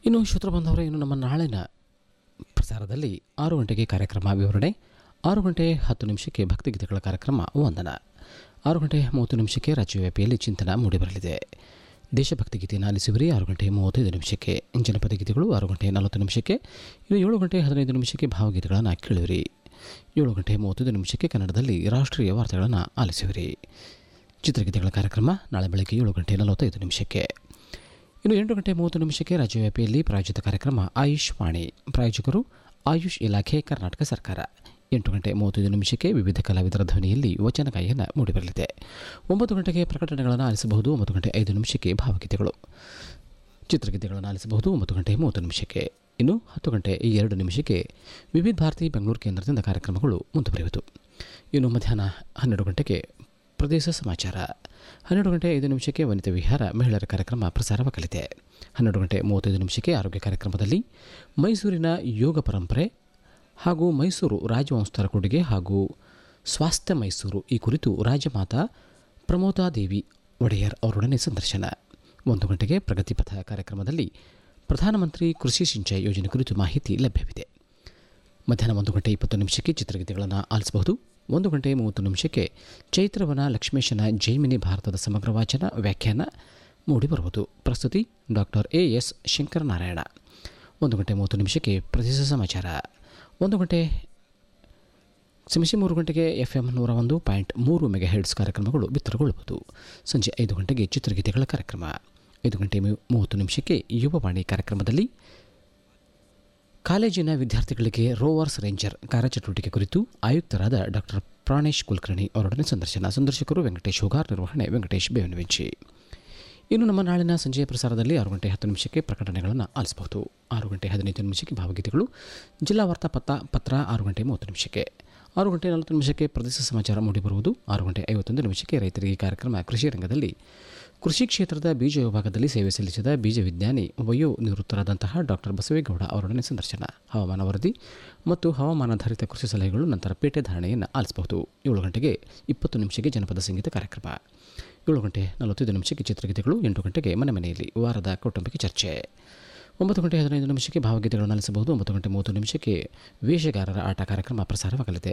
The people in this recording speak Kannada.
ಇನ್ನು ಶ್ರೋತೃ ಬಂದವರೇ ಇನ್ನು ನಮ್ಮ ನಾಳಿನ ಪ್ರಸಾರದಲ್ಲಿ ಆರು ಗಂಟೆಗೆ ಕಾರ್ಯಕ್ರಮ ವಿವರಣೆ ಆರು ಗಂಟೆ ಹತ್ತು ನಿಮಿಷಕ್ಕೆ ಭಕ್ತಿಗೀತೆಗಳ ಕಾರ್ಯಕ್ರಮ ವಂದನ ಆರು ಗಂಟೆ ಮೂವತ್ತು ನಿಮಿಷಕ್ಕೆ ರಾಜ್ಯವ್ಯಾಪಿಯಲ್ಲಿ ಚಿಂತನ ಮೂಡಿಬರಲಿದೆ ದೇಶಭಕ್ತಿ ಗೀತೆಯನ್ನು ಆಲಿಸುವರಿ ಆರು ಗಂಟೆ ಮೂವತ್ತೈದು ನಿಮಿಷಕ್ಕೆ ಜನಪದ ಗೀತೆಗಳು ಆರು ಗಂಟೆ ನಲವತ್ತು ನಿಮಿಷಕ್ಕೆ ಇನ್ನು ಏಳು ಗಂಟೆ ಹದಿನೈದು ನಿಮಿಷಕ್ಕೆ ಭಾವಗೀತೆಗಳನ್ನು ಕೇಳುವಿರಿ ಏಳು ಗಂಟೆ ಮೂವತ್ತೈದು ನಿಮಿಷಕ್ಕೆ ಕನ್ನಡದಲ್ಲಿ ರಾಷ್ಟ್ರೀಯ ವಾರ್ತೆಗಳನ್ನು ಆಲಿಸುವಿರಿ ಚಿತ್ರಗೀತೆಗಳ ಕಾರ್ಯಕ್ರಮ ನಾಳೆ ಬೆಳಗ್ಗೆ ಏಳು ಗಂಟೆ ನಲವತ್ತೈದು ನಿಮಿಷಕ್ಕೆ ಇನ್ನು ಎಂಟು ಗಂಟೆ ಮೂವತ್ತು ನಿಮಿಷಕ್ಕೆ ರಾಜ್ಯವ್ಯಾಪಿಯಲ್ಲಿ ಪ್ರಾಯೋಜಿತ ಕಾರ್ಯಕ್ರಮ ಆಯುಷ್ ವಾಣಿ ಪ್ರಾಯೋಜಕರು ಆಯುಷ್ ಇಲಾಖೆ ಕರ್ನಾಟಕ ಸರ್ಕಾರ ಎಂಟು ಗಂಟೆ ಮೂವತ್ತೈದು ನಿಮಿಷಕ್ಕೆ ವಿವಿಧ ಕಲಾವಿದರ ಧ್ವನಿಯಲ್ಲಿ ವಚನ ಗಾಯನ ಮೂಡಿಬರಲಿದೆ ಒಂಬತ್ತು ಗಂಟೆಗೆ ಪ್ರಕಟಣೆಗಳನ್ನು ಆಲಿಸಬಹುದು ಒಂಬತ್ತು ಗಂಟೆ ಐದು ನಿಮಿಷಕ್ಕೆ ಭಾವಗೀತೆಗಳು ಚಿತ್ರಗೀತೆಗಳನ್ನು ಆಲಿಸಬಹುದು ಒಂಬತ್ತು ಗಂಟೆ ಮೂವತ್ತು ನಿಮಿಷಕ್ಕೆ ಇನ್ನು ಹತ್ತು ಗಂಟೆ ಈ ಎರಡು ನಿಮಿಷಕ್ಕೆ ವಿವಿಧ ಭಾರತಿ ಬೆಂಗಳೂರು ಕೇಂದ್ರದಿಂದ ಕಾರ್ಯಕ್ರಮಗಳು ಮುಂದುವರಿಯುವುದು ಇನ್ನು ಮಧ್ಯಾಹ್ನ ಹನ್ನೆರಡು ಗಂಟೆಗೆ ಪ್ರದೇಶ ಸಮಾಚಾರ ಹನ್ನೆರಡು ಗಂಟೆ ಐದು ನಿಮಿಷಕ್ಕೆ ವನಿತಾ ವಿಹಾರ ಮಹಿಳೆಯರ ಕಾರ್ಯಕ್ರಮ ಪ್ರಸಾರವಾಗಲಿದೆ ಹನ್ನೆರಡು ಗಂಟೆ ಮೂವತ್ತೈದು ನಿಮಿಷಕ್ಕೆ ಆರೋಗ್ಯ ಕಾರ್ಯಕ್ರಮದಲ್ಲಿ ಮೈಸೂರಿನ ಯೋಗ ಪರಂಪರೆ ಹಾಗೂ ಮೈಸೂರು ರಾಜವಂಶಸ್ಥರ ಕೊಡುಗೆ ಹಾಗೂ ಸ್ವಾಸ್ಥ್ಯ ಮೈಸೂರು ಈ ಕುರಿತು ರಾಜಮಾತಾ ಪ್ರಮೋದಾದೇವಿ ಒಡೆಯರ್ ಅವರೊಡನೆ ಸಂದರ್ಶನ ಒಂದು ಗಂಟೆಗೆ ಪ್ರಗತಿಪಥ ಕಾರ್ಯಕ್ರಮದಲ್ಲಿ ಪ್ರಧಾನಮಂತ್ರಿ ಕೃಷಿ ಸಿಂಚಾಯಿ ಯೋಜನೆ ಕುರಿತು ಮಾಹಿತಿ ಲಭ್ಯವಿದೆ ಮಧ್ಯಾಹ್ನ ಒಂದು ಗಂಟೆ ಇಪ್ಪತ್ತು ನಿಮಿಷಕ್ಕೆ ಚಿತ್ರಗೀತೆಗಳನ್ನು ಆಲಿಸಬಹುದು ಒಂದು ಗಂಟೆ ಮೂವತ್ತು ನಿಮಿಷಕ್ಕೆ ಚೈತ್ರವನ ಲಕ್ಷ್ಮೇಶನ ಜೈಮಿನಿ ಭಾರತದ ಸಮಗ್ರ ವಾಚನ ವ್ಯಾಖ್ಯಾನ ಮೂಡಿಬರುವುದು ಪ್ರಸ್ತುತಿ ಡಾಕ್ಟರ್ ಎ ಎಸ್ ಶಂಕರನಾರಾಯಣ ಒಂದು ಗಂಟೆ ಮೂವತ್ತು ನಿಮಿಷಕ್ಕೆ ಪ್ರದೇಶ ಸಮಾಚಾರ ಒಂದು ಗಂಟೆ ಕ್ಷಮಿಸಿ ಮೂರು ಗಂಟೆಗೆ ಎಫ್ ಎಂ ನೂರ ಒಂದು ಪಾಯಿಂಟ್ ಮೂರು ಮೆಗಾ ಹೆಡ್ಸ್ ಕಾರ್ಯಕ್ರಮಗಳು ಬಿತ್ತರಗೊಳ್ಳುವುದು ಸಂಜೆ ಐದು ಗಂಟೆಗೆ ಚಿತ್ರಗೀತೆಗಳ ಕಾರ್ಯಕ್ರಮ ಐದು ಗಂಟೆ ಮೂ- ಮೂವತ್ತು ನಿಮಿಷಕ್ಕೆ ಯುವವಾಣಿ ಕಾರ್ಯಕ್ರಮದಲ್ಲಿ ಕಾಲೇಜಿನ ವಿದ್ಯಾರ್ಥಿಗಳಿಗೆ ರೋವರ್ಸ್ ರೇಂಜರ್ ಕಾರ್ಯಚಟುವಟಿಕೆ ಕುರಿತು ಆಯುಕ್ತರಾದ ಡಾಕ್ಟರ್ ಪ್ರಾಣೇಶ್ ಕುಲಕರ್ಣಿ ಅವರೊಡನೆ ಸಂದರ್ಶನ ಸಂದರ್ಶಕರು ವೆಂಕಟೇಶ್ ಹೋಗಾರ್ ನಿರ್ವಹಣೆ ವೆಂಕಟೇಶ್ ಬೇವನವೆಂಚಿ ಇನ್ನು ನಮ್ಮ ನಾಳಿನ ಸಂಜೆಯ ಪ್ರಸಾರದಲ್ಲಿ ಆರು ಗಂಟೆ ಹತ್ತು ನಿಮಿಷಕ್ಕೆ ಪ್ರಕಟಣೆಗಳನ್ನು ಆಲಿಸಬಹುದು ಆರು ಗಂಟೆ ಹದಿನೈದು ನಿಮಿಷಕ್ಕೆ ಭಾವಗೀತೆಗಳು ಜಿಲ್ಲಾ ವಾರ್ತಾ ಪತ್ತ ಪತ್ರ ಆರು ಗಂಟೆ ಮೂವತ್ತು ನಿಮಿಷಕ್ಕೆ ಆರು ಗಂಟೆ ನಲವತ್ತು ನಿಮಿಷಕ್ಕೆ ಪ್ರದೇಶ ಸಮಾಚಾರ ಮೂಡಿಬರುವುದು ಆರು ಗಂಟೆ ಐವತ್ತೊಂದು ನಿಮಿಷಕ್ಕೆ ರೈತರಿಗೆ ಕಾರ್ಯಕ್ರಮ ಕೃಷಿ ರಂಗದಲ್ಲಿ ಕೃಷಿ ಕ್ಷೇತ್ರದ ಬೀಜ ವಿಭಾಗದಲ್ಲಿ ಸೇವೆ ಸಲ್ಲಿಸಿದ ಬೀಜ ವಿಜ್ಞಾನಿ ವಯೋ ನಿವೃತ್ತರಾದಂತಹ ಡಾಕ್ಟರ್ ಬಸವೇಗೌಡ ಅವರೊಡನೆ ಸಂದರ್ಶನ ಹವಾಮಾನ ವರದಿ ಮತ್ತು ಹವಾಮಾನಾಧಾರಿತ ಕೃಷಿ ಸಲಹೆಗಳು ನಂತರ ಪೇಟೆ ಧಾರಣೆಯನ್ನು ಆಲಿಸಬಹುದು ಏಳು ಗಂಟೆಗೆ ಇಪ್ಪತ್ತು ನಿಮಿಷಕ್ಕೆ ಜನಪದ ಸಂಗೀತ ಕಾರ್ಯಕ್ರಮ ಏಳು ಗಂಟೆ ನಲವತ್ತೈದು ನಿಮಿಷಕ್ಕೆ ಚಿತ್ರಗೀತೆಗಳು ಎಂಟು ಗಂಟೆಗೆ ಮನೆ ಮನೆಯಲ್ಲಿ ವಾರದ ಕೌಟುಂಬಿಕ ಚರ್ಚೆ ಒಂಬತ್ತು ಗಂಟೆ ಹದಿನೈದು ನಿಮಿಷಕ್ಕೆ ಭಾವಗೀತೆಗಳನ್ನು ಆಲಿಸಬಹುದು ಒಂಬತ್ತು ಗಂಟೆ ಮೂವತ್ತು ನಿಮಿಷಕ್ಕೆ ವೇಷಗಾರರ ಆಟ ಕಾರ್ಯಕ್ರಮ ಪ್ರಸಾರವಾಗಲಿದೆ